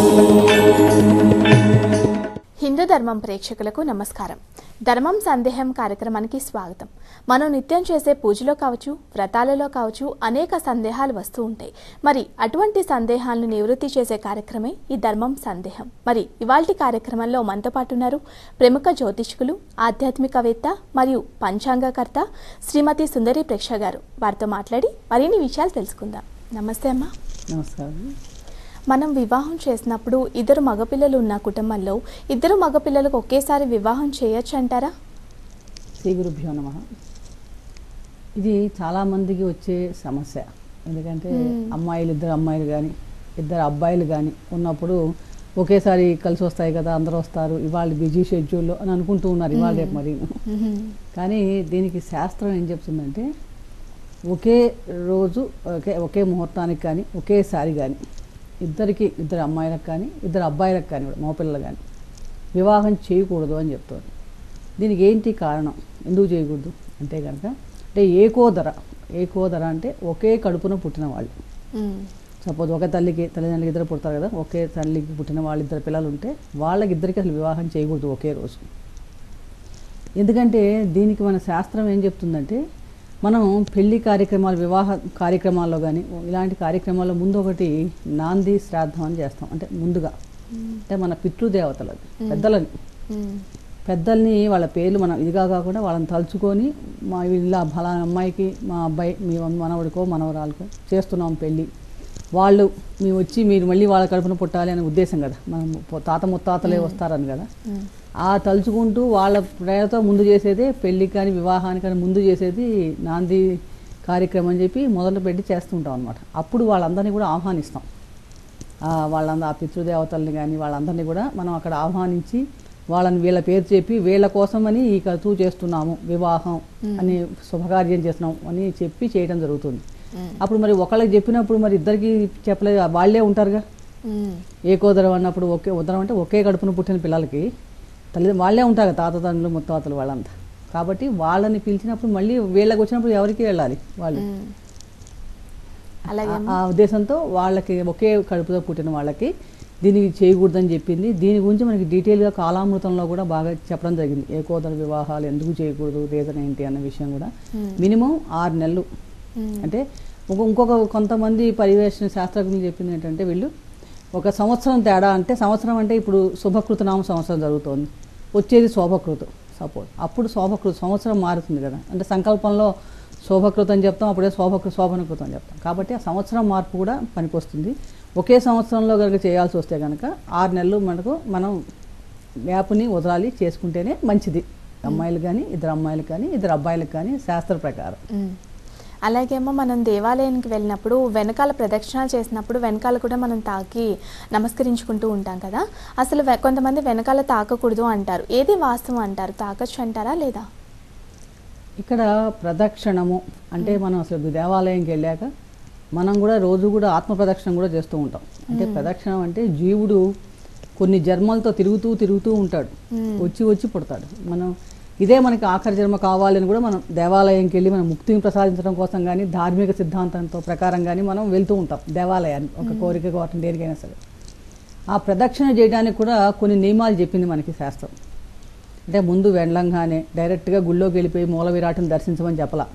హిందూ ధర్మం ప్రేక్షకులకు నమస్కారం ధర్మం సందేహం కార్యక్రమానికి స్వాగతం మనం నిత్యం చేసే పూజలో కావచ్చు వ్రతాలలో కావచ్చు అనేక సందేహాలు వస్తూ ఉంటాయి మరి అటువంటి సందేహాలను నివృత్తి చేసే కార్యక్రమే ఈ ధర్మం సందేహం మరి ఇవాల్టి కార్యక్రమంలో మనతో పాటు ఉన్నారు ప్రముఖ జ్యోతిష్కులు ఆధ్యాత్మికవేత్త మరియు పంచాంగకర్త శ్రీమతి సుందరి ప్రేక్ష గారు వారితో మాట్లాడి మరిన్ని విషయాలు తెలుసుకుందాం నమస్తే అమ్మా నమస్కారం మనం వివాహం చేసినప్పుడు ఇద్దరు మగపిల్లలు ఉన్న కుటుంబంలో ఇద్దరు మగపిల్లలకు ఒకేసారి వివాహం చేయొచ్చు అంటారా శ్రీ గురుభ్యో నమ ఇది చాలామందికి వచ్చే సమస్య ఎందుకంటే అమ్మాయిలు ఇద్దరు అమ్మాయిలు కానీ ఇద్దరు అబ్బాయిలు కానీ ఉన్నప్పుడు ఒకేసారి కలిసి వస్తాయి కదా అందరూ వస్తారు ఇవాళ బిజీ షెడ్యూల్లో అని అనుకుంటూ ఉన్నారు ఇవాళ రేపు మరి కానీ దీనికి శాస్త్రం ఏం చెప్తుందంటే ఒకే రోజు ఒకే ఒకే ముహూర్తానికి కానీ ఒకేసారి కానీ ఇద్దరికి ఇద్దరు అమ్మాయిలకు కానీ ఇద్దరు అబ్బాయిలకు కానీ కూడా మగపిల్లలు కానీ వివాహం చేయకూడదు అని చెప్తారు దీనికి ఏంటి కారణం ఎందుకు చేయకూడదు అంటే కనుక అంటే ఏకోదర ఏకోదర అంటే ఒకే కడుపున పుట్టిన వాళ్ళు మ్మ్. సపోజ్ ఒక తల్లికి తల్లిదండ్రులకి ఇద్దరు పుడతారు కదా ఒకే తల్లికి పుట్టిన వాళ్ళ ఇద్దరు పిల్లలు ఉంటే వాళ్ళకి ఇద్దరికి అసలు వివాహం చేయకూడదు ఒకే రోజు ఎందుకంటే దీనికి మన శాస్త్రం ఏం చెప్తుందంటే మనం పెళ్లి కార్యక్రమాలు వివాహ కార్యక్రమాల్లో కానీ ఇలాంటి కార్యక్రమాల్లో ముందు ఒకటి నాంది శ్రాద్ధం అని చేస్తాం అంటే ముందుగా అంటే మన పితృదేవతలని పెద్దలని మ్మ్. పెద్దల్ని వాళ్ళ పేర్లు మనం ఇదిగా కాకుండా వాళ్ళని తలుచుకొని మా ఇలా ఫలానా అమ్మాయికి మా అబ్బాయి మీ మనవడికో మనవరాలకో చేస్తున్నాం పెళ్ళి వాళ్ళు మేము వచ్చి మీరు మళ్ళీ వాళ్ళ కడుపున పుట్టాలి అనే ఉద్దేశం కదా మనం పొ- తాత ముత్తాతలే వస్తారని కదా మ్మ్. ఆ తలుచుకుంటూ వాళ్ళ ప్రేరతో ముందు చేసేదే పెళ్ళికి కానీ వివాహానికి కానీ ముందు చేసేది నాంది కార్యక్రమం అని చెప్పి మొదలు పెట్టి చేస్తుంటాం అనమాట అప్పుడు వాళ్ళందరినీ కూడా ఆహ్వానిస్తాం ఆ వాళ్ళందరూ ఆ పితృదేవతల్ని కానీ వాళ్ళందరినీ కూడా మనం అక్కడ ఆహ్వానించి వాళ్ళని వీళ్ళ పేరు చెప్పి వీళ్ళ కోసమని ఈ కతువు చేస్తున్నాము వివాహం అని శుభకార్యం చేస్తున్నాం అని చెప్పి చేయడం జరుగుతుంది మ్మ్. అప్పుడు మరి ఒకళ్ళకి చెప్పినప్పుడు మరి ఇద్దరికి చెప్పలేదు వాళ్ళే ఉంటారుగా మ్మ్. ఏకోదరం అన్నప్పుడు ఒకే ఉదరం అంటే ఒకే కడుపున పుట్టిన పిల్లలకి తల్లి వాళ్ళే ఉంటారు కదా, తాత తండ్రులు ముత్తాతలు వాళ్ళంతా కాబట్టి వాళ్ళని పిలిచినప్పుడు మళ్ళీ వీళ్ళకి వచ్చినప్పుడు ఎవరికి వెళ్ళాలి వాళ్ళు మ్మ్. అలాగే ఆ- ఆ ఉద్దేశంతో వాళ్ళకి ఒకే కడుపుతో పుట్టిన వాళ్ళకి దీనికి చేయకూడదని చెప్పింది దీని గురించి మనకి డీటెయిల్గా కాలామృతంలో కూడా బాగా చెప్పడం జరిగింది ఏకోదర వివాహాలు ఎందుకు చేయకూడదు రీజన్ ఏంటి అన్న విషయం కూడా మ్మ్. మినిమం ఆరు నెలలు మ్మ్. అంటే ఇంకో- ఇంకొక కొంతమంది పరివేషణ శాస్త్రజ్ఞులు చెప్పింది ఏంటంటే వీళ్ళు ఒక సంవత్సరం తేడా అంటే సంవత్సరం అంటే ఇప్పుడు శుభకృతనామ సంవత్సరం జరుగుతోంది వచ్చేది శోభకృతం సపోజ్ అప్పుడు శోభకృత సంవత్సరం మారుతుంది కదా అంటే సంకల్పంలో శోభకృతం అని చెప్తాం అప్పుడే శోభకృ శోభనకృతం అని చెప్తాం కాబట్టి ఆ సంవత్సరం మార్పు కూడా పనికొస్తుంది ఒకే సంవత్సరంలో కనుక చేయాల్సి వస్తే కనుక ఆరు నెలలు మనకు మనం వ్యాపుని వదలాలి చేసుకుంటేనే మంచిది అమ్మాయిలు కానీ ఇద్దరు అమ్మాయిలు కానీ ఇద్దరు అబ్బాయిలకు కానీ శాస్త్ర ప్రకారం మ్మ్. అలాగేమో మనం దేవాలయానికి వెళ్ళినప్పుడు వెనకాల ప్రదక్షిణాలు చేసినప్పుడు వెనకాల కూడా మనం తాకి నమస్కరించుకుంటూ ఉంటాం కదా అసలు వె- కొంతమంది వెనకాల తాకకూడదు అంటారు ఏది వాస్తవం అంటారు తాకచ్చు అంటారా లేదా ఇక్కడ ప్రదక్షిణము అంటే మనం అసలు దేవాలయంకి వెళ్ళాక మనం కూడా రోజు కూడా ఆత్మ ప్రదక్షిణం కూడా చేస్తూ ఉంటాం అంటే ప్రదక్షిణం అంటే జీవుడు కొన్ని జన్మలతో తిరుగుతూ తిరుగుతూ ఉంటాడు మ్మ్. వచ్చి వచ్చి పుడతాడు మనం ఇదే మనకి ఆఖరి జన్మ కావాలని కూడా మనం దేవాలయంకి వెళ్ళి మనం ముక్తిని ప్రసాదించడం కోసం కానీ ధార్మిక సిద్ధాంతంతో ప్రకారం కానీ మనం వెళ్తూ ఉంటాం దేవాలయాన్ని ఒక కోరిక కోరటం దేనికైనా సరే ఆ ప్రదక్షిణ చేయడానికి కూడా కొన్ని నియమాలు చెప్పింది మనకి శాస్త్రం అంటే ముందు వెళ్ళంగానే డైరెక్ట్గా గుళ్ళోకి వెళ్ళిపోయి మూల విరాటం దర్శించమని చెప్పలా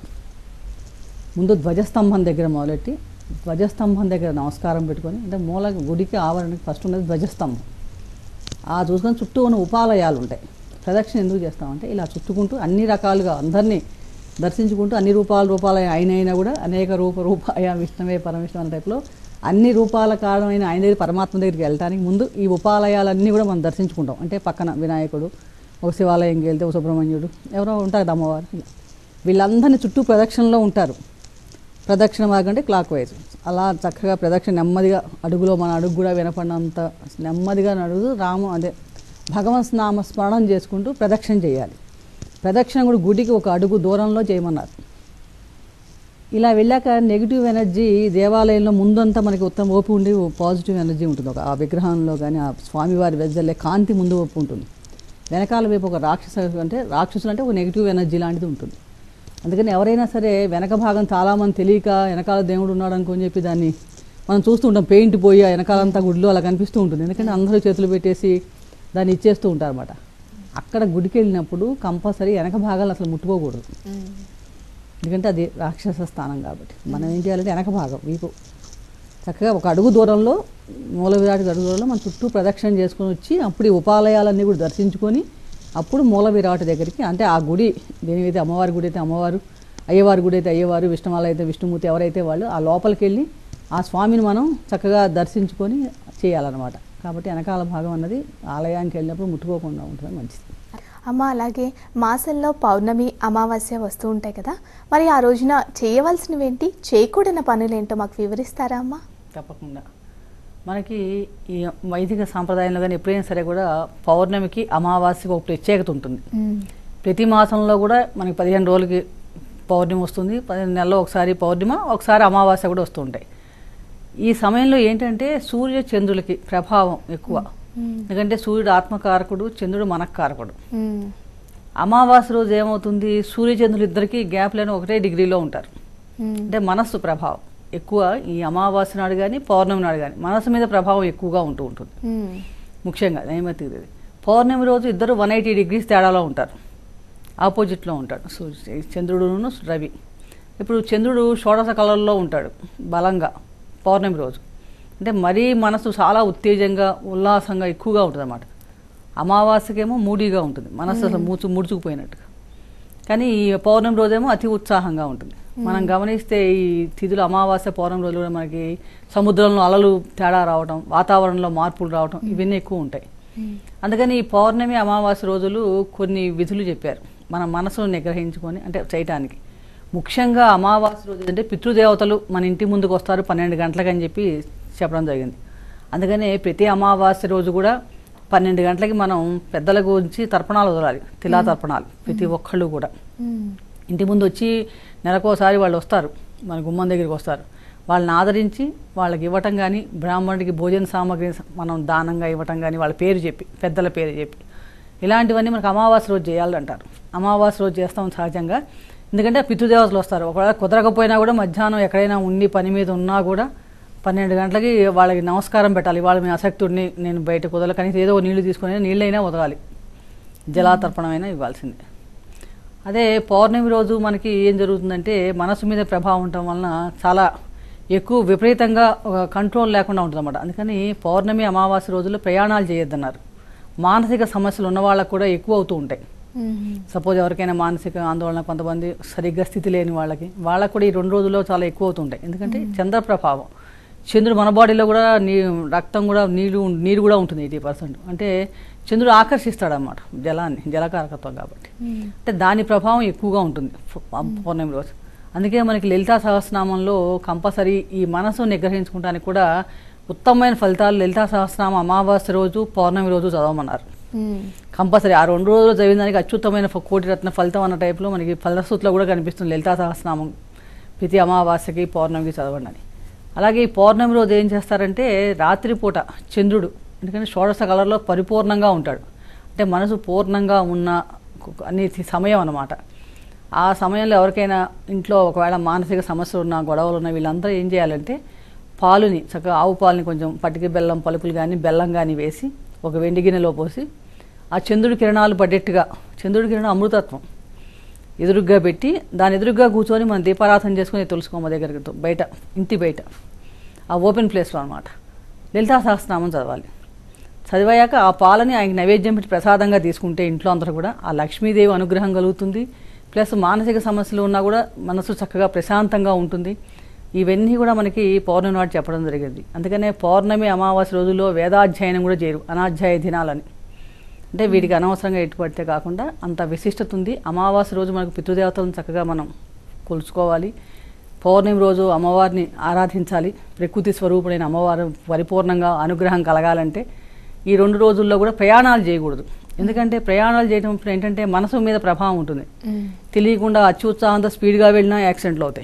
ముందు ధ్వజస్తంభం దగ్గర మొదలెట్టి ధ్వజస్తంభం దగ్గర నమస్కారం పెట్టుకొని అంటే మూల గుడికి ఆవరణకి ఫస్ట్ ఉన్నది ధ్వజస్తంభం ఆ చూసుకొని చుట్టూ ఉన్న ఉపాలయాలు ఉంటాయి ప్రదక్షిణ ఎందుకు చేస్తామంటే ఇలా చుట్టుకుంటూ అన్ని రకాలుగా అందరినీ దర్శించుకుంటూ అన్ని రూపాల రూపాల ఆయన అయినా కూడా అనేక రూప రూపాయ విష్ణవే పరమవిష్ణు అనే టైప్లో అన్ని రూపాల కారణమైన ఆయన దగ్గర పరమాత్మ దగ్గరికి వెళ్ళడానికి ముందు ఈ ఉపాలయాలన్నీ కూడా మనం దర్శించుకుంటాం అంటే పక్కన వినాయకుడు ఒక శివాలయంకి వెళ్తే ఒక సుబ్రహ్మణ్యుడు ఎవరో ఉంటారు అమ్మవారు ఇలా. వీళ్ళందరినీ చుట్టూ ప్రదక్షిణలో ఉంటారు ప్రదక్షిణ మార్గం అంటే క్లాక్ వైజ్ అలా చక్కగా ప్రదక్షిణ నెమ్మదిగా అడుగులో మన అడుగు కూడా వినపడినంత నెమ్మదిగా నడుగు రాము అదే భగవన్ నామ స్మరణం చేసుకుంటూ ప్రదక్షిణ చేయాలి ప్రదక్షిణ కూడా గుడికి ఒక అడుగు దూరంలో చేయమన్నారు ఇలా వెళ్ళాక నెగిటివ్ ఎనర్జీ దేవాలయంలో ముందంతా మనకి ఉత్తమ ఓపి ఉండి పాజిటివ్ ఎనర్జీ ఉంటుంది ఒక ఆ విగ్రహంలో కానీ ఆ స్వామివారి వెజ్జల్లే కాంతి ముందు ఓపి ఉంటుంది వెనకాల వైపు ఒక రాక్షస అంటే రాక్షసులు అంటే ఒక నెగిటివ్ ఎనర్జీ లాంటిది ఉంటుంది అందుకని ఎవరైనా సరే వెనక భాగం చాలామంది తెలియక వెనకాల దేవుడు ఉన్నాడు అనుకొని చెప్పి దాన్ని మనం చూస్తూ ఉంటాం పెయింట్ పోయి ఆ వెనకాలంతా గుడిలో అలా కనిపిస్తూ ఉంటుంది ఎందుకంటే అందరూ చేతులు పెట్టేసి దాన్ని ఇచ్చేస్తూ ఉంటారు అనమాట అక్కడ గుడికి వెళ్ళినప్పుడు కంపల్సరీ వెనక భాగాలు అసలు ముట్టుకోకూడదు ఎందుకంటే అది రాక్షస స్థానం కాబట్టి మనం ఏం చేయాలంటే వెనక భాగం వీపు చక్కగా ఒక అడుగు దూరంలో మూల విరాట్ అడుగు దూరంలో మనం చుట్టూ ప్రదక్షిణ చేసుకొని వచ్చి అప్పుడు ఈ ఉపాలయాలన్నీ కూడా దర్శించుకొని అప్పుడు మూల విరాట్ దగ్గరికి అంటే ఆ గుడి దేని అయితే అమ్మవారి గుడి అయితే అమ్మవారు అయ్యవారి గుడి అయితే అయ్యవారు విష్ణుమాల అయితే విష్ణుమూర్తి ఎవరైతే వాళ్ళు ఆ లోపలికి వెళ్ళి ఆ స్వామిని మనం చక్కగా దర్శించుకొని చేయాలన్నమాట కాబట్టి వెనకాల భాగం అన్నది ఆలయానికి వెళ్ళినప్పుడు ముట్టుకోకుండా ఉంటుంది మంచిది అమ్మ అలాగే మాసంలో పౌర్ణమి అమావాస్య వస్తూ ఉంటాయి కదా మరి ఆ రోజున చేయవలసినవేంటి చేయకూడని పనులేంటో మాకు వివరిస్తారా అమ్మా తప్పకుండా మనకి ఈ వైదిక సాంప్రదాయంలో కానీ ఎప్పుడైనా సరే కూడా పౌర్ణమికి అమావాస్యకి ఒక ప్రత్యేకత ఉంటుంది ప్రతి మాసంలో కూడా మనకి పదిహేను రోజులకి పౌర్ణమి వస్తుంది పదిహేను నెలల్లో ఒకసారి పౌర్ణిమ ఒకసారి అమావాస్య కూడా వస్తుంటాయి ఈ సమయంలో ఏంటంటే సూర్య చంద్రులకి ప్రభావం ఎక్కువ ఎందుకంటే సూర్యుడు ఆత్మకారకుడు చంద్రుడు మనకారకుడు అమావాస్య రోజు ఏమవుతుంది సూర్య చంద్రులు ఇద్దరికి గ్యాప్ లేని ఒకటే డిగ్రీలో ఉంటారు అంటే మనస్సు ప్రభావం ఎక్కువ ఈ అమావాస్య నాడు కానీ పౌర్ణమి నాడు కానీ మనసు మీద ప్రభావం ఎక్కువగా ఉంటూ ఉంటుంది ముఖ్యంగా నైమతిది పౌర్ణమి రోజు ఇద్దరు వన్ ఎయిటీ డిగ్రీస్ తేడాలో ఉంటారు ఆపోజిట్లో ఉంటాడు సూర్య చంద్రుడును రవి ఇప్పుడు చంద్రుడు షోడశ కళల్లో ఉంటాడు బలంగా పౌర్ణమి రోజు అంటే మరీ మనసు చాలా ఉత్తేజంగా ఉల్లాసంగా ఎక్కువగా ఉంటుంది అన్నమాట అమావాస్యకేమో మూడీగా ఉంటుంది మనసు అసలు మూచు ముడుచుకుపోయినట్టుగా కానీ ఈ పౌర్ణమి రోజేమో అతి ఉత్సాహంగా ఉంటుంది మనం గమనిస్తే ఈ తిథులు అమావాస్య పౌర్ణమి రోజులు కూడా మనకి సముద్రంలో అలలు తేడా రావడం వాతావరణంలో మార్పులు రావడం ఇవన్నీ ఎక్కువ ఉంటాయి అందుకని ఈ పౌర్ణమి అమావాస్య రోజులు కొన్ని విధులు చెప్పారు మన మనసును నిగ్రహించుకొని అంటే చేయటానికి ముఖ్యంగా అమావాస్య రోజు అంటే పితృదేవతలు మన ఇంటి ముందుకు వస్తారు పన్నెండు గంటలకు అని చెప్పి చెప్పడం జరిగింది అందుకనే ప్రతి అమావాస్య రోజు కూడా పన్నెండు గంటలకి మనం పెద్దల గురించి తర్పణాలు వదలాలి తిలా తర్పణాలు ప్రతి ఒక్కళ్ళు కూడా ఇంటి ముందు వచ్చి నెలకోసారి వాళ్ళు వస్తారు మన గుమ్మం దగ్గరికి వస్తారు వాళ్ళని ఆదరించి వాళ్ళకి ఇవ్వటం కానీ బ్రాహ్మణుడికి భోజన సామాగ్రి మనం దానంగా ఇవ్వటం కానీ వాళ్ళ పేరు చెప్పి పెద్దల పేరు చెప్పి ఇలాంటివన్నీ మనకు అమావాస్య రోజు చేయాలంటారు అమావాస్య రోజు చేస్తాం సహజంగా ఎందుకంటే పితృదేవతలు వస్తారు ఒకవేళ కుదరకపోయినా కూడా మధ్యాహ్నం ఎక్కడైనా ఉండి పని మీద ఉన్నా కూడా పన్నెండు గంటలకి వాళ్ళకి నమస్కారం పెట్టాలి వాళ్ళ మీ అసక్తుడిని నేను బయట కుదరలు కనీసం ఏదో ఒక నీళ్లు తీసుకుని నీళ్ళైనా వదలాలి జలాతర్పణమైనా ఇవ్వాల్సిందే అదే పౌర్ణమి రోజు మనకి ఏం జరుగుతుందంటే మనసు మీద ప్రభావం ఉండటం వలన చాలా ఎక్కువ విపరీతంగా ఒక కంట్రోల్ లేకుండా ఉంటుందన్నమాట అందుకని పౌర్ణమి అమావాస్య రోజుల్లో ప్రయాణాలు చేయొద్దన్నారు మానసిక సమస్యలు ఉన్న వాళ్ళకు కూడా ఎక్కువ అవుతూ ఉంటాయి సపోజ్ ఎవరికైనా మానసిక ఆందోళన కొంతమంది సరిగ్గా స్థితి లేని వాళ్ళకి వాళ్ళకు కూడా ఈ రెండు రోజుల్లో చాలా ఎక్కువ అవుతుంటాయి ఎందుకంటే చంద్ర ప్రభావం చంద్రుడు మన బాడీలో కూడా నీ రక్తం కూడా నీరు నీరు కూడా ఉంటుంది ఎయిటీ పర్సెంట్ అంటే చంద్రుడు ఆకర్షిస్తాడు అన్నమాట జలాన్ని జలకారకత్వం కాబట్టి అంటే దాని ప్రభావం ఎక్కువగా ఉంటుంది పౌ- పౌర్ణమి రోజు అందుకే మనకి లలితా సహస్రనామంలో కంపల్సరీ ఈ మనసు నిగ్రహించుకోవడానికి కూడా ఉత్తమమైన ఫలితాలు లలితా సహస్రనామం అమావాస్య రోజు పౌర్ణమి రోజు చదవమన్నారు కంపల్సరీ ఆ రెండు రోజులు చదివిన దానికి అత్యుత్తమైన ఫ- కోటి రత్న ఫలితం అన్న టైప్లో మనకి ఫలశ్రుతిలో కూడా కనిపిస్తుంది లలితా సహస్రనామం ప్రతి అమావాస్యకి పౌర్ణమికి చదవండి అని అలాగే ఈ పౌర్ణమి రోజు ఏం చేస్తారంటే రాత్రిపూట చంద్రుడు ఎందుకంటే షోడశ కళలో పరిపూర్ణంగా ఉంటాడు అంటే మనసు పూర్ణంగా ఉన్న ఒక- అన్ని సమయం అన్నమాట ఆ సమయంలో ఎవరికైనా ఇంట్లో ఒకవేళ మానసిక సమస్యలు ఉన్న గొడవలు ఉన్న వీళ్ళందరూ ఏం చేయాలంటే పాలుని చక్కగా ఆవు పాలని కొంచెం పటికి బెల్లం పలుకులు కానీ బెల్లం కానీ వేసి ఒక వెండి గిన్నెలో పోసి ఆ చంద్రుడి కిరణాలు పడేట్టుగా చంద్రుడి కిరణం అమృతత్వం ఎదురుగ్గా పెట్టి దాని ఎదురుగ్గా కూర్చొని మనం దీపారాధన చేసుకుని తులసికొమ్మ దగ్గరికి తో- బయట ఇంటి బయట ఆ ఓపెన్ ప్లేస్లో అనమాట లలితా సహస్రనామం చదవాలి చదివాయాక ఆ పాలని ఆయనకి నైవేద్యం పెట్టి ప్రసాదంగా తీసుకుంటే ఇంట్లో అందరూ కూడా ఆ లక్ష్మీదేవి అనుగ్రహం కలుగుతుంది ప్లస్ మానసిక సమస్యలు ఉన్నా కూడా మనసు చక్కగా ప్రశాంతంగా ఉంటుంది ఇవన్నీ కూడా మనకి పౌర్ణమి నాడు చెప్పడం జరిగింది అందుకనే పౌర్ణమి అమావాస్య రోజుల్లో వేదాధ్యయనం కూడా చేయరు అనాధ్యాయ దినాలని అంటే వీటికి అనవసరంగా ఎట్టుపడితే కాకుండా అంత విశిష్టత ఉంది అమావాస్య రోజు మనకు పితృదేవతలను చక్కగా మనం కొలుచుకోవాలి పౌర్ణమి రోజు అమ్మవారిని ఆరాధించాలి ప్రకృతి స్వరూపుడైన అమ్మవారు పరిపూర్ణంగా అనుగ్రహం కలగాలంటే ఈ రెండు రోజుల్లో కూడా ప్రయాణాలు చేయకూడదు ఎందుకంటే ప్రయాణాలు చేయడం ఇప్పుడు ఏంటంటే మనసు మీద ప్రభావం ఉంటుంది తెలియకుండా అత్యుత్సాహంతో స్పీడ్గా వెళ్ళినా యాక్సిడెంట్లు అవుతాయి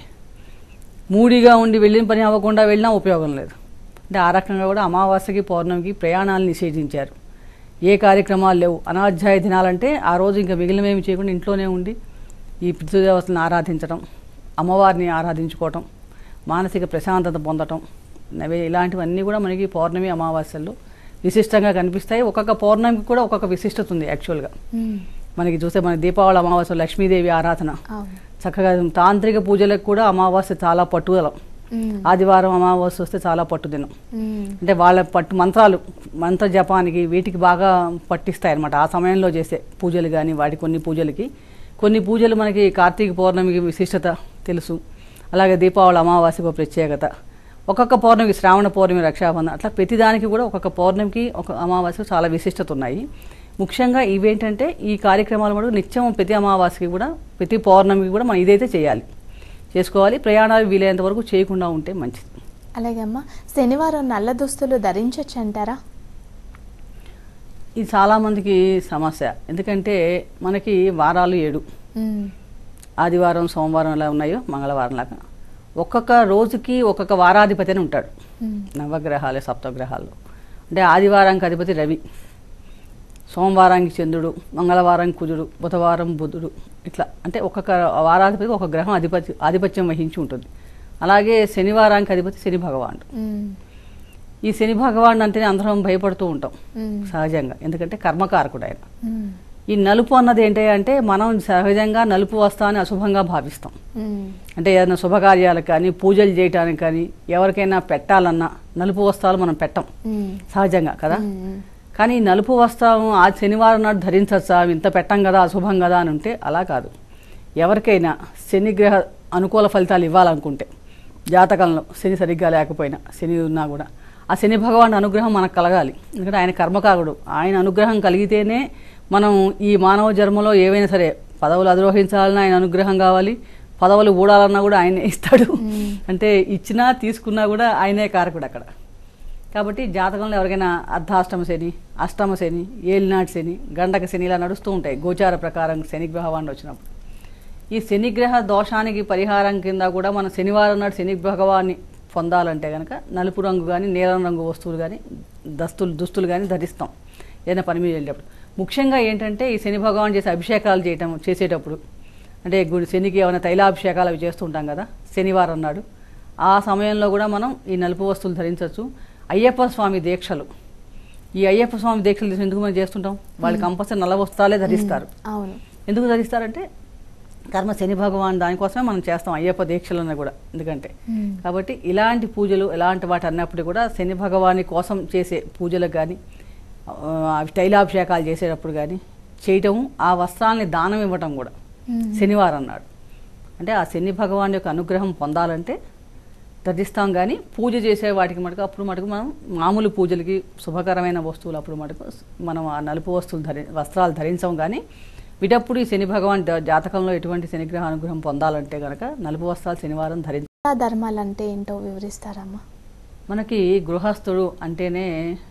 మూడిగా ఉండి వెళ్ళిన పని అవ్వకుండా వెళ్ళినా ఉపయోగం లేదు అంటే ఆ రకంగా కూడా అమావాస్యకి పౌర్ణమికి ప్రయాణాలు నిషేధించారు ఏ కార్యక్రమాలు లేవు అనాధ్యాయ దినాలంటే ఆ రోజు ఇంకా మిగిలినవేమి చేయకుండా ఇంట్లోనే ఉండి ఈ పితృదేవతలను ఆరాధించడం అమ్మవారిని ఆరాధించుకోవటం మానసిక ప్రశాంతత పొందటం నవే ఇలాంటివన్నీ కూడా మనకి పౌర్ణమి అమావాస్యల్లో విశిష్టంగా కనిపిస్తాయి ఒక్కొక్క పౌర్ణమికి కూడా ఒక్కొక్క విశిష్టత ఉంది యాక్చువల్గా ఉమ్, మనకి చూస్తే మన దీపావళి అమావాస్య లక్ష్మీదేవి ఆరాధన అవును చక్కగా తాంత్రిక పూజలకు కూడా అమావాస్య చాలా పట్టుదల ఉమ్, ఆదివారం అమావాస్య వస్తే చాలా పట్టుదినం ఉమ్, అంటే వాళ్ళ పట్టు మంత్రాలు మంత్ర జపానికి వీటికి బాగా పట్టిస్తాయి అనమాట ఆ సమయంలో చేసే పూజలు కానీ వాటి కొన్ని పూజలకి కొన్ని పూజలు మనకి కార్తీక పౌర్ణమికి విశిష్టత తెలుసు అలాగే దీపావళి అమావాస్యకు ఒక ప్రత్యేకత ఒక్కొక్క పౌర్ణమికి శ్రావణ పౌర్ణమి రక్షాబంధన్ అట్లా ప్రతిదానికి కూడా ఒక్కొక్క పౌర్ణమికి ఒక అమావాస్య చాలా విశిష్టత ఉన్నాయి ముఖ్యంగా ఇవేంటంటే ఈ కార్యక్రమాలు మటుకు నిత్యం ప్రతి అమావాస్యకి కూడా ప్రతి పౌర్ణమికి కూడా మనం ఇదైతే చేయాలి చేసుకోవాలి ప్రయాణాలు వీలైనంత వరకు చేయకుండా ఉంటే మంచిది అలాగే అమ్మ శనివారం నల్ల దుస్తులు ధరించవచ్చు అంటారా ఇది చాలామందికి సమస్య ఎందుకంటే మనకి వారాలు ఏడు ఉమ్, ఆదివారం సోమవారం ఎలా ఉన్నాయో మంగళవారం లాగా ఒక్కొక్క రోజుకి ఒక్కొక్క వారాధిపతి అని ఉంటాడు ఉమ్, నవగ్రహాలు సప్తగ్రహాలు అంటే ఆదివారానికి అధిపతి రవి సోమవారానికి చంద్రుడు మంగళవారానికి కుజుడు బుధవారం బుధుడు ఇట్లా అంటే ఒక్కొక్క వారాధిపతి ఒక గ్రహం అధిపతి ఆధిపత్యం వహించి ఉంటుంది అలాగే శనివారానికి అధిపతి శని భగవానుడు ఉమ్, ఈ శని భగవానుడు అంటేనే అందరం భయపడుతూ ఉంటాం ఉమ్, సహజంగా ఎందుకంటే కర్మకారకుడు ఆయన ఉమ్, ఈ నలుపు అన్నది ఏంటి అంటే మనం సహజంగా నలుపు వస్తాన్ని అశుభంగా భావిస్తాం ఉమ్, అంటే ఏదైనా శుభకార్యాలకు కానీ పూజలు చేయటానికి కానీ ఎవరికైనా పెట్టాలన్నా నలుపు వస్త్రాలు మనం పెట్టం ఉమ్, సహజంగా కదా ఉమ్, కానీ ఈ నలుపు వస్త్రం ఆ శనివారం నాడు ధరించచ్చా ఇంత పెట్టం కదా అశుభం కదా అని ఉంటే అలా కాదు ఎవరికైనా శనిగ్రహ అనుకూల ఫలితాలు ఇవ్వాలనుకుంటే జాతకంలో శని సరిగ్గా లేకపోయినా శని ఉన్నా కూడా ఆ శని భగవాన్ అనుగ్రహం మనకు కలగాలి ఎందుకంటే ఆయన కర్మకారుడు ఆయన అనుగ్రహం కలిగితేనే మనం ఈ మానవ జన్మలో ఏవైనా సరే పదవులు అధిరోహించాలన్నా ఆయన అనుగ్రహం కావాలి పదవులు ఊడాలన్నా కూడా ఆయనే ఇస్తాడు మ్మ్. అంటే ఇచ్చినా తీసుకున్నా కూడా ఆయనే కారకుడు అక్కడ కాబట్టి జాతకంలో ఎవరికైనా అర్ధాష్టమ శని అష్టమ శని ఏలినాటి శని గండక శని ఇలా నడుస్తూ ఉంటాయి గోచార ప్రకారం శని భగవాన్ వచ్చినప్పుడు ఈ శనిగ్రహ దోషానికి పరిహారం కింద కూడా మనం శనివారం నాడు శని భగవాన్ని పొందాలంటే కనుక నలుపు రంగు కానీ నీలం రంగు వస్తువులు కానీ దస్తులు దుస్తులు కానీ ధరిస్తాం ఏదైనా పని మీద వెళ్ళేటప్పుడు ముఖ్యంగా ఏంటంటే ఈ శని భగవాన్ చేసే అభిషేకాలు చేయటం చేసేటప్పుడు అంటే గుడి శనికి ఏమైనా తైలాభిషేకాలు అవి చేస్తూ ఉంటాం కదా శనివారం నాడు ఆ సమయంలో కూడా మనం ఈ నలుపు వస్తువులు ధరించవచ్చు అయ్యప్ప స్వామి దీక్షలు ఈ అయ్యప్ప స్వామి దీక్షలు చేసి ఎందుకు మనం చేస్తుంటాం వాళ్ళు కంపల్సరీ నల్ల వస్త్రాలే ధరిస్తారు అవును ఎందుకు ధరిస్తారంటే కర్మ శని భగవాన్ దానికోసమే మనం చేస్తాం అయ్యప్ప దీక్షలను కూడా ఎందుకంటే మ్మ్. కాబట్టి ఇలాంటి పూజలు ఇలాంటి వాటి అన్నప్పుడు కూడా శని భగవాని కోసం చేసే పూజలకు కానీ తైలాభిషేకాలు చేసేటప్పుడు కానీ చేయటం ఆ వస్త్రాలని దానం ఇవ్వటం కూడా మ్మ్. శనివారం నాడు అంటే ఆ శని భగవాన్ యొక్క అనుగ్రహం పొందాలంటే ధరిస్తాం కానీ పూజ చేసే వాటికి మటుకు అప్పుడు మటుకు మనం మామూలు పూజలకి శుభకరమైన వస్తువులు అప్పుడు మటుకు మనం ఆ నలుపు వస్తువులు ధరి వస్త్రాలు ధరించాం కానీ విటప్పుడు ఈ శని భగవాన్ జా- జాతకంలో ఎటువంటి శనిగ్రహ అనుగ్రహం పొందాలంటే కనుక నలుపు వస్త్రాలు శనివారం ధరించాలి ధర్మాలు అంటే ఏంటో వివరిస్తారమ్మా మనకి గృహస్థుడు అంటేనే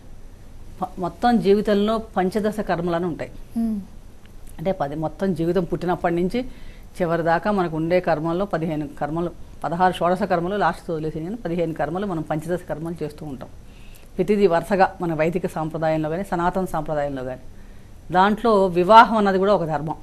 ప- మొత్తం జీవితంలో పంచదశ కర్మలను ఉంటాయి మ్మ్. అంటే పది మొత్తం జీవితం పుట్టినప్పటి నుంచి చివరి దాకా మనకు ఉండే కర్మల్లో పదిహేను కర్మలు పదహారు షోడశ కర్మలు లాస్ట్ వదిలేసి కానీ పదిహేను కర్మలు మనం పంచదశ కర్మలు చేస్తూ ఉంటాం ప్రతిదీ వరుసగా మన వైదిక సాంప్రదాయంలో కానీ సనాతన సాంప్రదాయంలో కానీ దాంట్లో వివాహం అన్నది కూడా ఒక ధర్మం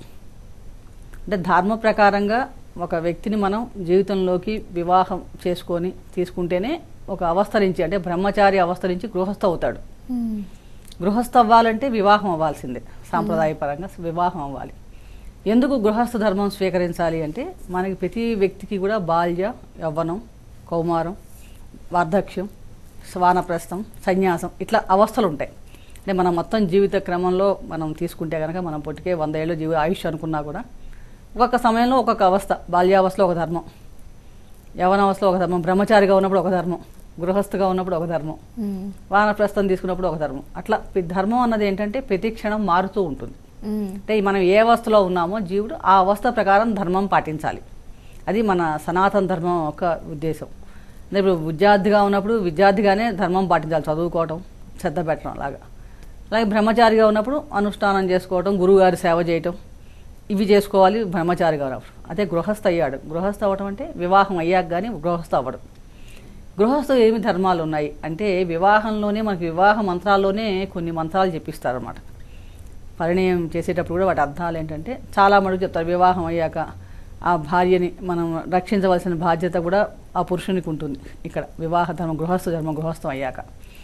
అంటే ధర్మ ప్రకారంగా ఒక వ్యక్తిని మనం జీవితంలోకి వివాహం చేసుకొని తీసుకుంటేనే ఒక అవస్థ నుంచి అంటే బ్రహ్మచారి అవస్థ నుంచి గృహస్థ అవుతాడు మ్మ్. గృహస్థ అవ్వాలంటే వివాహం అవ్వాల్సిందే సాంప్రదాయపరంగా వివాహం అవ్వాలి ఎందుకు గృహస్థ ధర్మం స్వీకరించాలి అంటే మనకి ప్రతి వ్యక్తికి కూడా బాల్య యవ్వనం కౌమారం వార్ధక్యం స్వానప్రస్థం సన్యాసం ఇట్లా అవస్థలు ఉంటాయి అంటే మనం మొత్తం జీవిత క్రమంలో మనం తీసుకుంటే కనుక మనం పుట్టికే వంద ఏళ్ళు జీవ ఆయుష్ అనుకున్నా కూడా ఒక్కొక్క సమయంలో ఒక్కొక్క అవస్థ బాల్యావస్థలో ఒక ధర్మం యవనావస్థలో ఒక ధర్మం బ్రహ్మచారిగా ఉన్నప్పుడు ఒక ధర్మం గృహస్థగా ఉన్నప్పుడు ఒక ధర్మం మ్మ్. వానప్రస్థం తీసుకున్నప్పుడు ఒక ధర్మం అట్లా ప్రతి ధర్మం అన్నది ఏంటంటే ప్రతి క్షణం మారుతూ ఉంటుంది మ్మ్. అంటే మనం ఏ అవస్థలో ఉన్నామో జీవుడు ఆ అవస్థ ప్రకారం ధర్మం పాటించాలి అది మన సనాతన ధర్మం యొక్క ఉద్దేశం అంటే ఇప్పుడు విద్యార్థిగా ఉన్నప్పుడు విద్యార్థిగానే ధర్మం పాటించాలి చదువుకోవటం శ్రద్ధ పెట్టడం అలాగా అలాగే బ్రహ్మచారిగా ఉన్నప్పుడు అనుష్ఠానం చేసుకోవటం గురువుగారి సేవ చేయటం ఇవి చేసుకోవాలి బ్రహ్మచారిగా ఉన్నప్పుడు అదే గృహస్థ అయ్యాడు గృహస్థ అవ్వటం అంటే వివాహం అయ్యాక కానీ గృహస్థ అవ్వడం గృహస్థ ఏమి ధర్మాలు ఉన్నాయి అంటే వివాహంలోనే మనకి వివాహ మంత్రాల్లోనే కొన్ని మంత్రాలు చెప్పిస్తారన్నమాట పరిణయం చేసేటప్పుడు కూడా వాటి అర్థాలు ఏంటంటే చాలా మటుకు చెప్తారు వివాహం అయ్యాక ఆ భార్యని మనం రక్షించవలసిన బాధ్యత కూడా ఆ పురుషునికి ఉంటుంది ఇక్కడ వివాహ ధర్మం గృహస్థ ధర్మం గృహస్థం అయ్యాక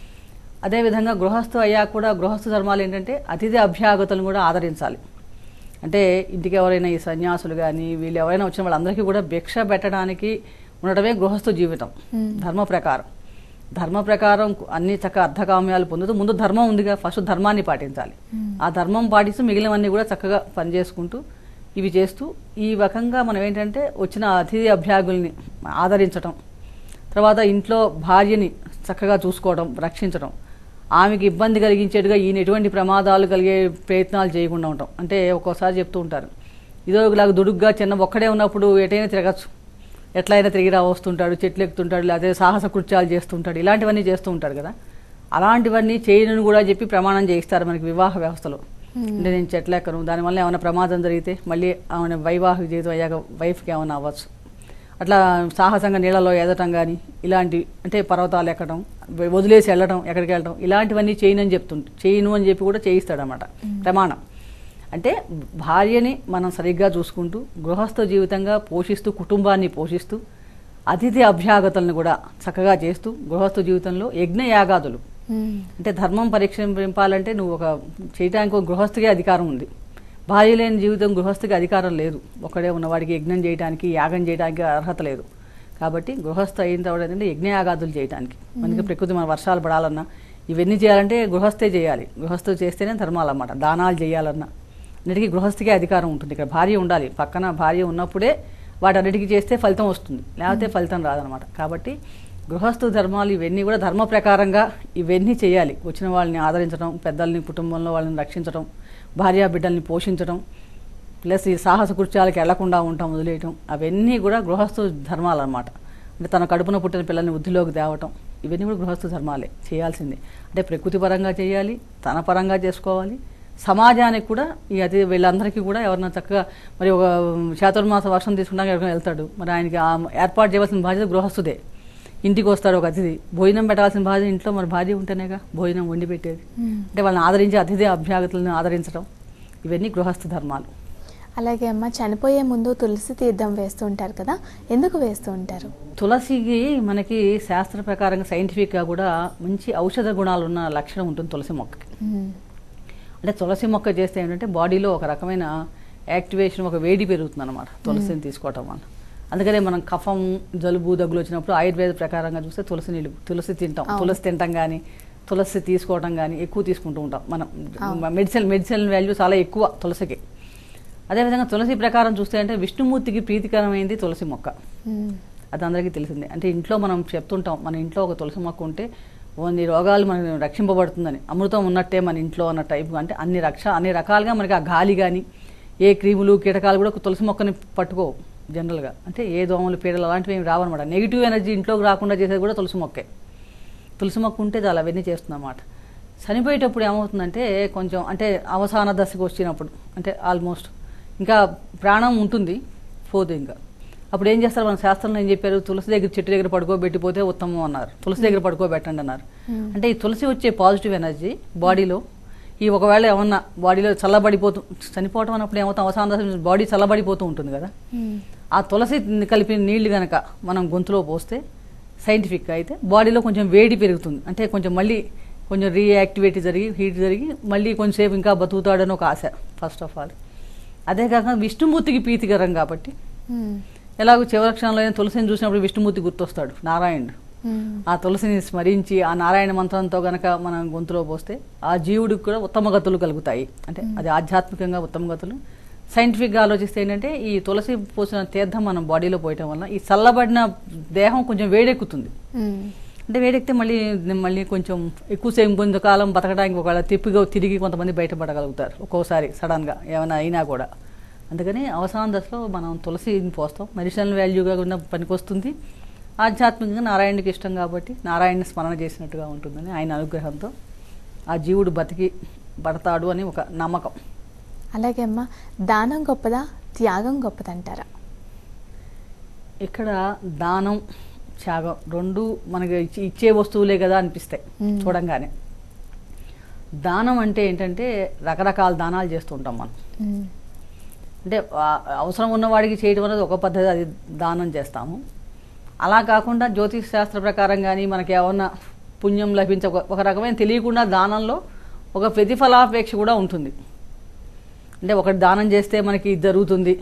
అదేవిధంగా గృహస్థు అయ్యాక కూడా గృహస్థ ధర్మాలు ఏంటంటే అతిథి అభ్యాగతులను కూడా ఆదరించాలి అంటే ఇంటికి ఎవరైనా ఈ సన్యాసులు కానీ వీళ్ళు ఎవరైనా వచ్చిన వాళ్ళందరికీ కూడా భిక్ష పెట్టడానికి ఉండటమే గృహస్థ జీవితం ధర్మ ప్రకారం ధర్మ ప్రకారం అన్ని చక్క అర్ధకామ్యాలు పొందుతూ ముందు ధర్మం ఉందిగా ఫస్ట్ ధర్మాన్ని పాటించాలి ఆ ధర్మం పాటిస్తూ మిగిలినవన్నీ కూడా చక్కగా పనిచేసుకుంటూ ఇవి చేస్తూ ఈ రకంగా మనం ఏంటంటే వచ్చిన అతిథి అభ్యాగుల్ని ఆదరించటం తర్వాత ఇంట్లో భార్యని చక్కగా చూసుకోవడం రక్షించడం ఆమెకి ఇబ్బంది కలిగించేట్టుగా ఈయన ఎటువంటి ప్రమాదాలు కలిగే ప్రయత్నాలు చేయకుండా ఉంటాం అంటే ఒక్కోసారి చెప్తూ ఉంటారు ఇదో ఇలాగ దుడుగ్గా చిన్న ఒక్కడే ఉన్నప్పుడు ఎటైనా తిరగచ్చు ఎట్లయినా తిరిగి రా వస్తుంటాడు చెట్లు ఎక్కుతుంటాడు లేకపోతే సాహస కృత్యాలు చేస్తుంటాడు ఇలాంటివన్నీ చేస్తూ ఉంటాడు కదా అలాంటివన్నీ చేయను కూడా చెప్పి ప్రమాణం చేయిస్తారు మనకి వివాహ వ్యవస్థలో అంటే నేను చెట్లు ఎక్కను దానివల్ల ఏమైనా ప్రమాదం జరిగితే మళ్ళీ ఆమె వైవాహిక జీవితం అయ్యాక వైఫ్కి ఏమైనా అవ్వచ్చు అట్లా సాహసంగా నీళ్ళలో ఎదటం కానీ ఇలాంటి అంటే పర్వతాలు ఎక్కడం వ- వదిలేసి వెళ్ళడం ఎక్కడికి వెళ్ళడం ఇలాంటివన్నీ చేయనని చెప్తుంట చేయను అని చెప్పి కూడా చేయిస్తాడనమాట ప్రమాణం అంటే భార్యని మనం సరిగ్గా చూసుకుంటూ గృహస్థ జీవితంగా పోషిస్తూ కుటుంబాన్ని పోషిస్తూ అతిథి అభ్యాగతలను కూడా చక్కగా చేస్తూ గృహస్థ జీవితంలో యజ్ఞ యాగాదులు ఉమ్, అంటే ధర్మం పరీక్షింపాలంటే నువ్వు ఒక చేయడానికి ఒక గృహస్థికి అధికారం ఉంది భార్య లేని జీవితం గృహస్థికి అధికారం లేదు ఒకడే ఉన్నవాడికి యజ్ఞం చేయడానికి యాగం చేయడానికి అర్హత లేదు కాబట్టి గృహస్థ అయిన తర్వాత ఏంటంటే యజ్ఞయాగాదులు చేయడానికి మనకి ప్రకృతి మన వర్షాలు పడాలన్నా ఇవన్నీ చేయాలంటే గృహస్థే చేయాలి గృహస్థు చేస్తేనే ధర్మాలు అన్నమాట దానాలు చేయాలన్నా అన్నిటికీ గృహస్థికే అధికారం ఉంటుంది ఇక్కడ భార్య ఉండాలి పక్కన భార్య ఉన్నప్పుడే వాటన్నిటికీ చేస్తే ఫలితం వస్తుంది లేకపోతే ఫలితం రాదనమాట కాబట్టి గృహస్థు ధర్మాలు ఇవన్నీ కూడా ధర్మ ప్రకారంగా ఇవన్నీ చేయాలి వచ్చిన వాళ్ళని ఆదరించడం పెద్దల్ని కుటుంబంలో వాళ్ళని రక్షించడం భార్యా బిడ్డల్ని పోషించడం ప్లస్ ఈ సాహస కృత్యాలకు వెళ్లకుండా ఉంటాం వదిలేయటం అవన్నీ కూడా గృహస్థు ధర్మాలు అనమాట అంటే తన కడుపున పుట్టిన పిల్లల్ని వృద్ధిలోకి తేవటం ఇవన్నీ కూడా గృహస్థు ధర్మాలే చేయాల్సిందే అంటే ప్రకృతి పరంగా చేయాలి తన పరంగా చేసుకోవాలి సమాజానికి కూడా ఈ అతి వీళ్ళందరికీ కూడా ఎవరన్నా చక్కగా మరి ఒక శాతుర్మాస వర్షం తీసుకున్నాక ఎవరికైనా వెళ్తాడు మరి ఆయనకి ఆ ఏర్పాటు చేయవలసిన బాధ్యత గృహస్థుదే ఇంటికి వస్తాడు ఒక అతిథి భోజనం పెట్టాల్సిన బాధ్యత ఇంట్లో మరి భార్య ఉంటేనేగా భోజనం వండి పెట్టేది ఉమ్. అంటే వాళ్ళని ఆదరించి అతిథి అభ్యాగతులను ఆదరించడం ఇవన్నీ గృహస్థ ధర్మాలు అలాగే అమ్మ చనిపోయే ముందు తులసి తీర్థం వేస్తూ ఉంటారు కదా ఎందుకు వేస్తూ ఉంటారు తులసికి మనకి శాస్త్ర ప్రకారంగా సైంటిఫిక్గా కూడా మంచి ఔషధ గుణాలు ఉన్న లక్షణం ఉంటుంది తులసి మొక్కకి ఉమ్, అంటే తులసి మొక్క చేస్తే ఏంటంటే బాడీలో ఒక రకమైన యాక్టివేషన్ ఒక వేడి పెరుగుతుంది అనమాట తులసిని తీసుకోవటం వల్ల అందుకనే మనం కఫం జలుబు దగ్గులు వచ్చినప్పుడు ఆయుర్వేద ప్రకారంగా చూస్తే తులసి నీళ్ళు తులసి తింటాం అవును. తులసి తింటాం కానీ తులసి తీసుకోవడం కానీ ఎక్కువ తీసుకుంటూ ఉంటాం మనం అవును. మెడిసిన్ మెడిసిన్ వాల్యూ చాలా ఎక్కువ తులసికి అదేవిధంగా తులసి ప్రకారం చూస్తే అంటే విష్ణుమూర్తికి ప్రీతికరమైంది తులసి మొక్క ఉమ్, అది అందరికీ తెలిసిందే అంటే ఇంట్లో మనం చెప్తుంటాం మన ఇంట్లో ఒక తులసి మొక్క ఉంటే కొన్ని రోగాలు మనకి రక్షింపబడుతుందని అమృతం ఉన్నట్టే మన ఇంట్లో అన్న టైపు అంటే అన్ని రక్ష అన్ని రకాలుగా మనకి ఆ గాలి కానీ ఏ క్రిములు కీటకాలు కూడా ఒక తులసి మొక్కని పట్టుకోవు జనరల్గా అంటే ఏ దోమలు పీడలు అలాంటివి ఏమి రావన్నమాట నెగిటివ్ ఎనర్జీ ఇంట్లోకి రాకుండా చేసేది కూడా తులసి మొక్కే తులసి మొక్క ఉంటే చాలా అవన్నీ చేస్తుందన్నమాట చనిపోయేటప్పుడు ఏమవుతుందంటే కొంచెం అంటే అవసాన దశకు వచ్చినప్పుడు అంటే ఆల్మోస్ట్ ఇంకా ప్రాణం ఉంటుంది పోదు ఇంకా అప్పుడు ఏం చేస్తారు మన శాస్త్రంలో ఏం చెప్పారు తులసి దగ్గర చెట్టు దగ్గర పడుకోబెట్టిపోతే ఉత్తమం అన్నారు తులసి దగ్గర పడుకోబెట్టండి అన్నారు Hmm. అంటే ఈ తులసి వచ్చే పాజిటివ్ ఎనర్జీ బాడీలో ఈ ఒకవేళ ఏమన్నా బాడీలో చల్లబడిపోతూ చనిపోవటం అన్నప్పుడు ఏమవుతాం అవసాన దశ బాడీ చల్లబడిపోతూ ఉంటుంది కదా ఉమ్, ఆ తులసి కలిపిన నీళ్లు గనక మనం గొంతులో పోస్తే సైంటిఫిక్గా అయితే బాడీలో కొంచెం వేడి పెరుగుతుంది అంటే కొంచెం మళ్ళీ కొంచెం రీయాక్టివేట్ జరిగి హీట్ జరిగి మళ్ళీ కొంచెంసేపు ఇంకా బతుకుతాడని ఒక ఆశ ఫస్ట్ ఆఫ్ ఆల్ అదే కాక విష్ణుమూర్తికి ప్రీతికరం కాబట్టి ఉమ్, ఎలాగో చివరి క్షణంలో అయినా తులసిని చూసినప్పుడు విష్ణుమూర్తి గుర్తొస్తాడు నారాయణుడు ఉమ్, ఆ తులసిని స్మరించి ఆ నారాయణ మంత్రంతో గనక మనం గొంతులో పోస్తే ఆ జీవుడికి కూడా ఉత్తమ గతులు కలుగుతాయి అంటే అది ఆధ్యాత్మికంగా ఉత్తమ గతులు సైంటిఫిక్గా ఆలోచిస్తే ఏంటంటే ఈ తులసి పోసిన తీర్థం మనం బాడీలో పోయటం వల్ల ఈ చల్లబడిన దేహం కొంచెం వేడెక్కుతుంది ఉమ్, అంటే వేడెక్కితే మళ్ళీ మళ్ళీ కొంచెం ఎక్కువసేపు కొంతకాలం బతకడానికి ఒకవేళ తిప్పిగా తిరిగి కొంతమంది బయటపడగలుగుతారు ఒక్కోసారి సడన్గా ఏమైనా అయినా కూడా అందుకని అవసాన దశలో మనం తులసిని పోస్తాం మెడిసినల్ వాల్యూగా కూడా పనికొస్తుంది ఆధ్యాత్మికంగా నారాయణకి ఇష్టం కాబట్టి నారాయణని స్మరణ చేసినట్టుగా ఉంటుందని ఆయన అనుగ్రహంతో ఆ జీవుడు బతికి పడతాడు అని ఒక నమ్మకం అలాగే అమ్మ దానం గొప్పదా త్యాగం గొప్పదంటారా ఇక్కడ దానం త్యాగం రెండు మనకి ఇచ్చి- ఇచ్చే వస్తువులే కదా అనిపిస్తాయి మ్మ్. చూడంగానే దానం అంటే ఏంటంటే రకరకాల దానాలు చేస్తుంటాం మనం ఉమ్, అంటే ఆ- అవసరం ఉన్నవాడికి చేయడం అనేది ఒక పద్ధతి అది దానం చేస్తాము అలా కాకుండా జ్యోతిష్ శాస్త్ర ప్రకారం కానీ మనకి ఏమన్నా పుణ్యం లభించే ఒక ఒక రకమైన తెలియకుండా దానంలో ఒక ప్రతిఫలాపేక్ష కూడా ఉంటుంది అంటే ఒకటి దానం చేస్తే మనకి ఇది జరుగుతుంది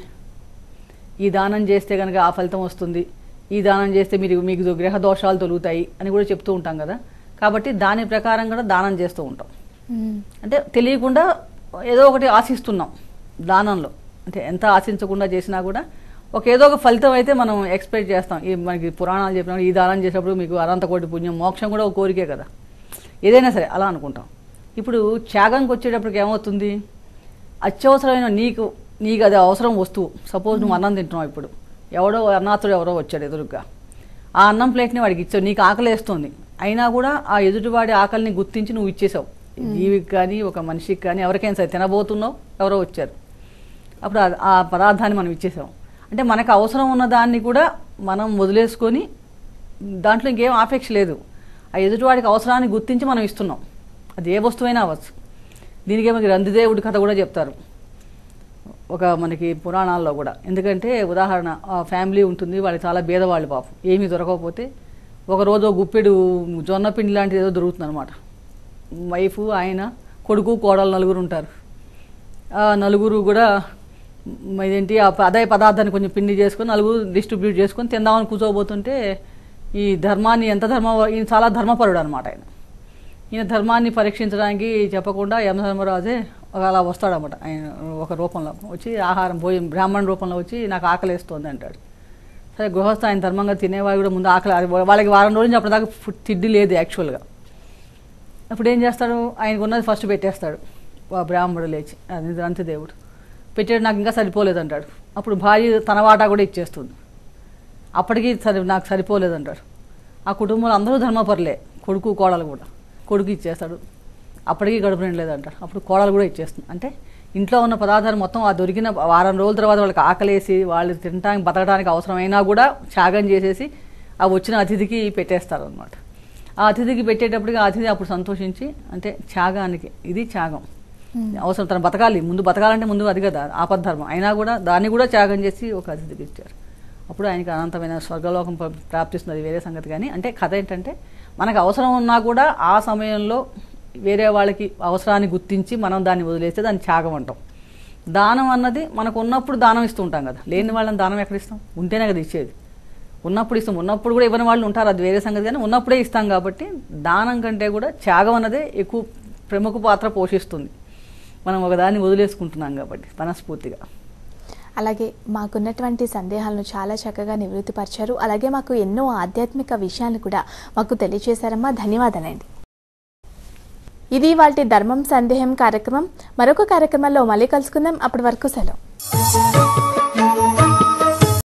ఈ దానం చేస్తే కనుక ఆ ఫలితం వస్తుంది ఈ దానం చేస్తే మీరు మీకు గ్రహ దోషాలు తొలుగుతాయి అని కూడా చెప్తూ ఉంటాం కదా కాబట్టి దాని ప్రకారం కూడా దానం చేస్తూ ఉంటాం మ్మ్. అంటే తెలియకుండా ఏదో ఒకటి ఆశిస్తున్నాం దానంలో అంటే ఎంత ఆశించకుండా చేసినా కూడా ఒక ఏదో ఒక ఫలితం అయితే మనం ఎక్స్పెక్ట్ చేస్తాం ఈ మనకి పురాణాలు చెప్పినప్పుడు ఈ దానం చేసినప్పుడు మీకు అనంత కోటి పుణ్యం మోక్షం కూడా ఒక కోరికే కదా ఏదైనా సరే అలా అనుకుంటాం ఇప్పుడు త్యాగంకి వచ్చేటప్పటికి ఏమవుతుంది అత్యవసరమైన నీకు నీకు అది అవసరం వస్తువు సపోజ్ నువ్వు అన్నం తింటున్నావు ఇప్పుడు ఎవడో అన్నాథుడు ఎవరో వచ్చాడు ఎదురుగా ఆ అన్నం ప్లేట్ని వాడికి ఇచ్చావు నీకు ఆకలి వేస్తుంది అయినా కూడా ఆ ఎదుటివాడి ఆకలిని గుర్తించి నువ్వు ఇచ్చేసావు జీవికి కానీ ఒక మనిషికి కానీ ఎవరికైనా సరే తినబోతున్నావు ఎవరో వచ్చారు అప్పుడు ఆ- ఆ పదార్థాన్ని మనం ఇచ్చేసాం అంటే మనకు అవసరం ఉన్న దాన్ని కూడా మనం వదిలేసుకొని దాంట్లో ఇంకేం ఆపేక్ష లేదు ఆ ఎదుటివాడికి అవసరాన్ని గుర్తించి మనం ఇస్తున్నాం అది ఏ వస్తువైనా అవ్వచ్చు దీనికే మనకి రందిదేవుడి కథ కూడా చెప్తారు ఒక మనకి పురాణాల్లో కూడా ఎందుకంటే ఉదాహరణ ఆ ఫ్యామిలీ ఉంటుంది వాళ్ళు చాలా బీదవాళ్ళు పాపం ఏమీ దొరకకపోతే ఒక రోజు ఒక గుప్పెడు జొన్న పిండి లాంటిది ఏదో దొరుకుతుంది అనమాట వైఫ్ ఆయన కొడుకు కోడలు నలుగురు ఉంటారు ఆ నలుగురు కూడా మ్, ఇదేంటి ఆ ప- అదే పదార్థాన్ని కొంచెం పిండి చేసుకొని నలుగురు డిస్ట్రిబ్యూట్ చేసుకొని తిందామని కూర్చోబోతుంటే ఈ ధర్మాన్ని ఎంత ధర్మ ఈయన చాలా ధర్మపరుడు అనమాట ఆయన ఈయన ధర్మాన్ని పరీక్షించడానికి చెప్పకుండా యమధర్మరాజే ఒక అలా వస్తాడనమాట ఆయన ఒక రూపంలో వచ్చి ఆహారం భోజనం బ్రాహ్మణ రూపంలో వచ్చి నాకు ఆకలేస్తోంది అంటాడు సరే గృహస్థ ఆయన ధర్మంగా తినేవాడు కూడా ముందు ఆకలి వాళ్ళకి వారం రోజులు నుంచి అప్పటిదాకా ఫుడ్ తిండి లేదు యాక్చువల్గా అప్పుడు ఏం చేస్తాడు ఆయనకు ఉన్నది ఫస్ట్ పెట్టేస్తాడు ఆ బ్రాహ్మణుడు లేచి అది అంతే దేవుడు పెట్టాడు నాకు ఇంకా సరిపోలేదు అంటాడు అప్పుడు భార్య తన వాటా కూడా ఇచ్చేస్తుంది అప్పటికి సరి నాకు సరిపోలేదు అంటాడు ఆ కుటుంబంలో అందరూ ధర్మపరులే కొడుకు కోడలు కూడా కొడుకు ఇచ్చేస్తాడు అప్పటికి గడుపు నిండలేదు అంటాడు అప్పుడు కోడలు కూడా ఇచ్చేస్తుంది అంటే ఇంట్లో ఉన్న పదార్థాలు మొత్తం ఆ దొరికిన వారం రోజుల తర్వాత వాళ్ళకి ఆకలేసి వాళ్ళు తినడానికి బతకడానికి అవసరమైనా కూడా త్యాగం చేసేసి ఆ వచ్చిన అతిథికి పెట్టేస్తారు అనమాట ఆ అతిథికి పెట్టేటప్పటికి ఆ అతిథి అప్పుడు సంతోషించి అంటే త్యాగానికి ఇది త్యాగం అవసరం తను బతకాలి ముందు బతకాలంటే ముందు అది కదా ఆపద్ధర్మం అయినా కూడా దాన్ని కూడా త్యాగం చేసి ఒక అతిథికి ఇచ్చారు అప్పుడు ఆయనకి అనంతమైన స్వర్గలోకం ప్ర- ప్రాప్తిస్తుంది అది వేరే సంగతి కానీ అంటే కథ ఏంటంటే మనకు అవసరం ఉన్నా కూడా ఆ సమయంలో వేరే వాళ్ళకి అవసరాన్ని గుర్తించి మనం దాన్ని వదిలేస్తే దాన్ని త్యాగం అంటాం దానం అన్నది మనకు ఉన్నప్పుడు దానం ఇస్తూ ఉంటాం కదా లేని వాళ్ళని దానం ఎక్కడ ఇస్తాం ఉంటేనే కదా ఇచ్చేది ఉన్నప్పుడు ఇస్తాం ఉన్నప్పుడు కూడా ఇవ్వని వాళ్ళు ఉంటారు అది వేరే సంగతి కానీ ఉన్నప్పుడే ఇస్తాం కాబట్టి దానం కంటే కూడా త్యాగం అన్నదే ఎక్కువ ప్రముఖ పాత్ర పోషిస్తుంది మనం ఒకదాన్ని వదిలేసుకుంటున్నాం కాబట్టి మనస్ఫూర్తిగా అలాగే మాకున్నటువంటి సందేహాలను చాలా చక్కగా నివృత్తిపరిచారు అలాగే మాకు ఎన్నో ఆధ్యాత్మిక విషయాలు కూడా మాకు తెలియజేశారమ్మా ధన్యవాదాలండి ఇది వాటి ధర్మం సందేహం కార్యక్రమం మరొక కార్యక్రమంలో మళ్ళీ కలుసుకుందాం అప్పటి వరకు సెలవు